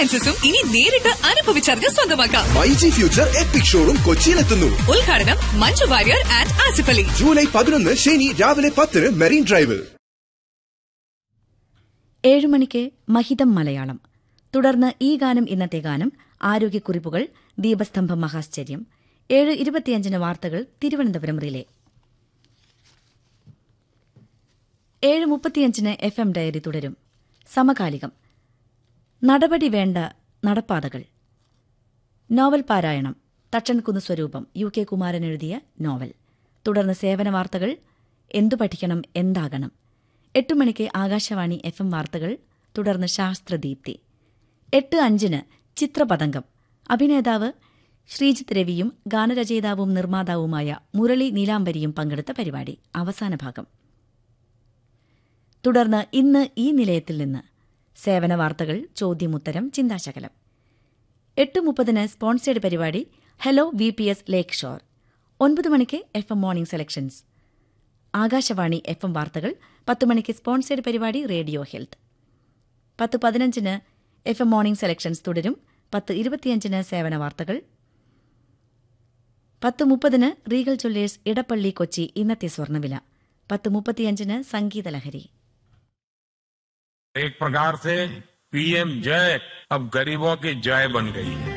അപ്ലയൻസസും ഇനി നേരിട്ട് അനുഭവിച്ചറിഞ്ഞ് സ്വന്തമാക്കാം മൈജി ഫ്യൂച്ചർ എപ്പിക് ഷോറും കൊച്ചിയിലെത്തുന്നു ഉദ്ഘാടനം മഞ്ജു വാര്യർ ആൻഡ് ആസിഫ് അലി ജൂലൈ പതിനൊന്ന് ശനി രാവിലെ പത്തിന് മെറീൻ ഡ്രൈവിൽ ഏഴുമണിക്ക് മഹിതം മലയാളം തുടർന്ന് ഈ ഗാനം ഇന്നത്തെ ഗാനം ആരോഗ്യക്കുറിപ്പുകൾ ദീപസ്തംഭം മഹാശ്ചര്യം ഏഴ് ഇരുപത്തിയഞ്ചിന് വാർത്തകൾ തിരുവനന്തപുരം റിലേ ഏഴ് മുപ്പത്തിയഞ്ചിന് എഫ് എം ഡയറി തുടരും സമകാലികം നടപടി വേണ്ട നടപ്പാതകൾ നോവൽ പാരായണം തച്ചൻകുന്ന് സ്വരൂപം യു കെ കുമാരൻ എഴുതിയ നോവൽ തുടർന്ന് സേവന വാർത്തകൾ എന്തു പഠിക്കണം എന്താകണം എട്ട് മണിക്ക് ആകാശവാണി എഫ് എം വാർത്തകൾ തുടർന്ന് ശാസ്ത്രദീപ്തി എട്ട് അഞ്ചിന് ചിത്രപതംഗം അഭിനേതാവ് ശ്രീജിത്ത് രവിയും ഗാനരചയിതാവും നിർമ്മാതാവുമായ മുരളി നീലാംബരിയും പങ്കെടുത്ത പരിപാടി അവസാന ഭാഗം തുടർന്ന് ഇന്ന് ഈ നിലയത്തിൽ നിന്ന് സേവന വാർത്തകൾ ചോദ്യമുത്തരം ചിന്താശകലം എട്ട് മുപ്പതിന് സ്പോൺസേഡ് പരിപാടി hello V P S lakeshore ഒൻപത് മണിക്ക് F M morning selections Akashvani F M വാർത്തകൾ പത്ത് മണിക്ക് സ്പോൺസേഡ് പരിപാടി റേഡിയോ ഹെൽത്ത് പത്ത് പതിനഞ്ചിന് എഫ് എം മോർണിംഗ് സെലക്ഷൻസ് തുടരും പത്ത് ഇരുപത്തിയഞ്ചിന് സേവന വാർത്തകൾ പത്ത് മുപ്പതിന് റീഗൽ ജ്വല്ലേഴ്സ് ഇടപ്പള്ളി കൊച്ചി ഇന്നത്തെ സ്വർണ്ണവില പത്ത് മുപ്പത്തിയഞ്ചിന് സംഗീതലഹരി एक प्रकार से पीएम जय अब गरीबों की जय बन गई है